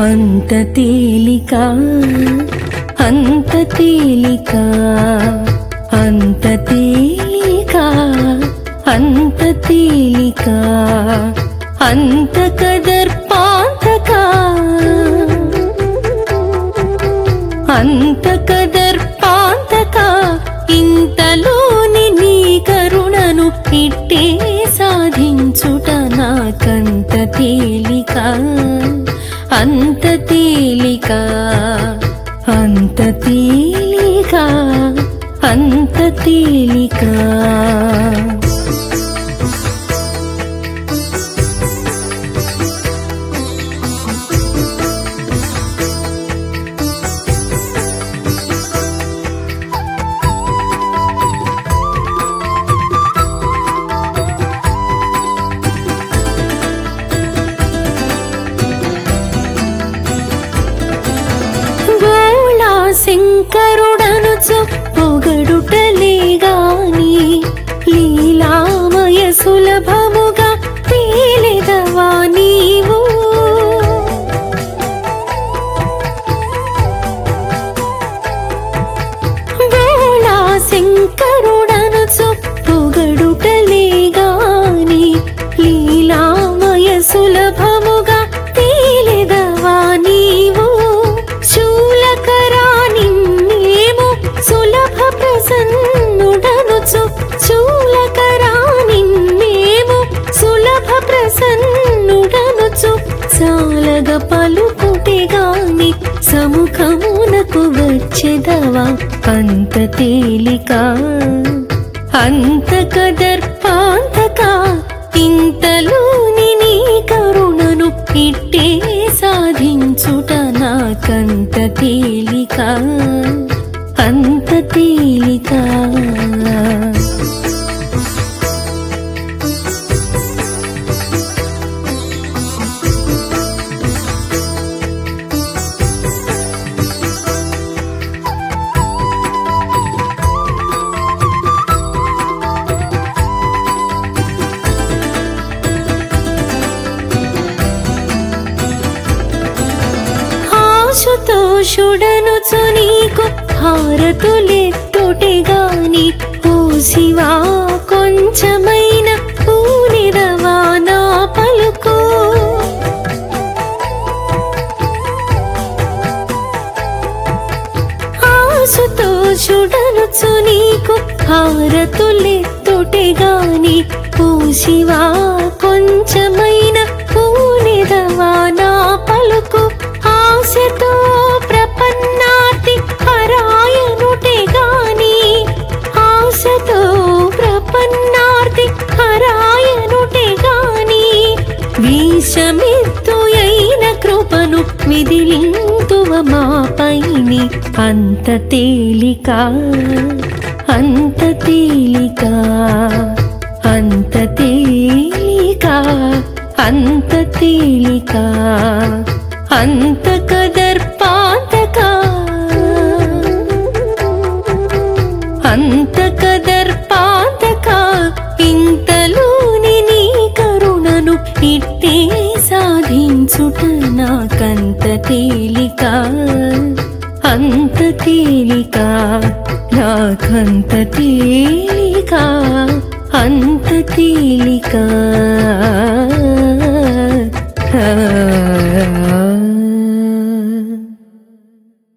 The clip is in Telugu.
అంత తేలిక అంత తేలిక అంత తేలిక అంత తేలిక అంత కదర్పాంతక అంత కదర్పాంతక ఇంతలోని నీ కరుణను ఇట్టే సాధించుట నాకంత తేలిక అంత తేలిక అంత తేలిక అంత తేలిక గోళా శంకరుడనుచు పొగడుటలే గాని లీలామయ సులభముగా తేలెదవా నీవు గోళా శంకరుడనుచు పొగడుటలే గాని లీలామయ సులభముగా తేలెదవా నీవు శూలకరా నిన్నేము సులభ ప్రసన్నుడనుచు శూలకరా నిన్నేము సులభ ప్రసన్నుడనుచు చాలగ పలుకుటే గాని సముఖమునకు వచ్చెదవా అంత తేలిక అంత కదర్పాంతక ఇంతలోని నీ కరుణను ఇట్టే సాధించుట నాకంత తేలిక అంత తేలిక ఆశుతోషుడనుచు నీకు హారతులెత్తుటే గాని ఓ శివా కొంచెమైన పూనిదవా నా పలుకు ఆశుతోషుడనుచు నీకు హారతులెత్తుటే గాని ఓ శివా కొంచెమైన పూనిదవా నా పలుకు ఆశతో ప్రపన్నాతి హరాయనుటే గాని ఆశతో ప్రపన్నార్తి హరాయనుటే గాని వీషమెత్తు అయిన కృపను విదిలింతువ మాపైని అంత తేలిక అంత తేలిక అంత తేలిక అంత తేలిక అంత కదర్పాంతక అంత కదర్పాంతక ఇంతలోని నీ కరుణను ఇట్టే సాధించుట నాకంత తేలిక అంత తేలిక నాకంత తేలిక అంత తేలిక ఆ